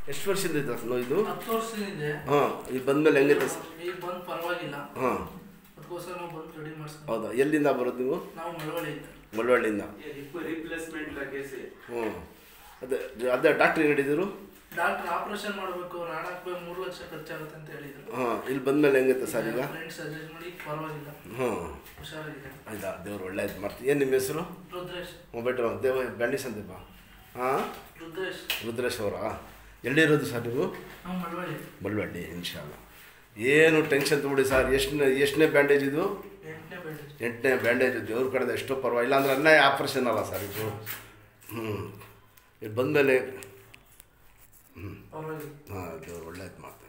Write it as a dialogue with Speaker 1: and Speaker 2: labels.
Speaker 1: ಎಷ್ಟು ವರ್ಷದಿಂದ ಇದೆ ನೋವು ಇದು
Speaker 2: ಹತ್ತು ವರ್ಷದಿಂದ
Speaker 1: ಹಾಂ ಇದು ಬಂದಮೇಲೆ ಹೆಂಗೈತೆ ಸರ್
Speaker 2: ಈಗ ಬಂದು ಪರವಾಗಿಲ್ಲ
Speaker 1: ಹಾಂ
Speaker 2: ಅದಕ್ಕೋಸ್ಕರ ನಾವು ಬಂದು ರೆಡಿ ಮಾಡಿಸ್ಕೊಂಡು
Speaker 1: ಹೌದಾ ಎಲ್ಲಿಂದ ಬರೋದು ನೀವು
Speaker 2: ನಾವು ಮಳವಳ್ಳಿ ಇತ್ತು
Speaker 1: ಮಳವಳ್ಳಿಯಿಂದ
Speaker 3: ರಿಪ್ಲೇಸ್ಮೆಂಟ್ ಲಗೇಸಿ
Speaker 1: ಹ್ಞೂ ಅದೇ ಅದೇ ಡಾಕ್ಟ್ರ್ ಹೇಳಿದ್ರು
Speaker 2: ಡಾಕ್ಟರ್ ಆಪರೇಷನ್ ಮಾಡಬೇಕು ರಾಡ್ ಹಾಕ್ಬೇಕು ಮೂರು ಲಕ್ಷ ಖರ್ಚಾಗುತ್ತೆ ಅಂತ ಹೇಳಿದ್ರು
Speaker 1: ಹಾಂ ಇಲ್ಲಿ ಬಂದಮೇಲೆ ಹೆಂಗೈತೆ ಸರ್ ಈಗ
Speaker 2: ಫ್ರೆಂಡ್ಸ್ ಸಜೆಸ್ಟ್ ಮಾಡಿ ಪರವಾಗಿಲ್ಲ
Speaker 1: ಹ್ಞೂ
Speaker 2: ಹುಷಾರಾಗಿದೆ
Speaker 1: ಆಯ್ತಾ ದೇವ್ರು ಒಳ್ಳೇದು ಮಾಡ್ತೀವಿ ಏನು ನಿಮ್ಮ ಹೆಸರು
Speaker 2: ರುದ್ರೇಶ್
Speaker 1: ಮೊಬೈಲ್ ದೇವ ಬ್ಯಾಂಡಿಸ್ ಅಂತೀಪ ಹಾಂ
Speaker 2: ರುದ್ರೇಶ್
Speaker 1: ರುದ್ರೇಶ್ ಅವರಾ ಎಲ್ಲಿರೋದು ಸರ್ ನೀವು
Speaker 2: ನಾವು ಮಳವಳ್ಳಿ
Speaker 1: ಬಳ್ಳವಳ್ಳಿ ಇನ್ಶಾಲ್ಲ ಏನು ಟೆನ್ಷನ್ ತಗೊಳ್ಳಿ ಸರ್ ಎಷ್ಟನೇ ಎಷ್ಟನೇ ಬ್ಯಾಂಡೇಜ್ ಇದು
Speaker 2: ಎಂಟನೇ ಬೇಡ
Speaker 1: ಎಂಟನೇ ಬ್ಯಾಂಡೇಜ್ ದೇವ್ರ ಕಡೆದ ಎಷ್ಟೋ ಪರವಾಗಿಲ್ಲ ಅಂದ್ರೆ ಅನ್ಯಾಯ ಆಪ್ರೇಷನ್ ಅಲ್ಲ ಸರ್ ಇದು ಹ್ಞೂ ಇಲ್ಲಿ ಬಂದಮೇಲೆ
Speaker 2: ಪರವಾಗಿಲ್ಲ
Speaker 1: ಹಾಂ ದೇವ್ರು ಒಳ್ಳೇದು ಮಾಡ್ತಾರೆ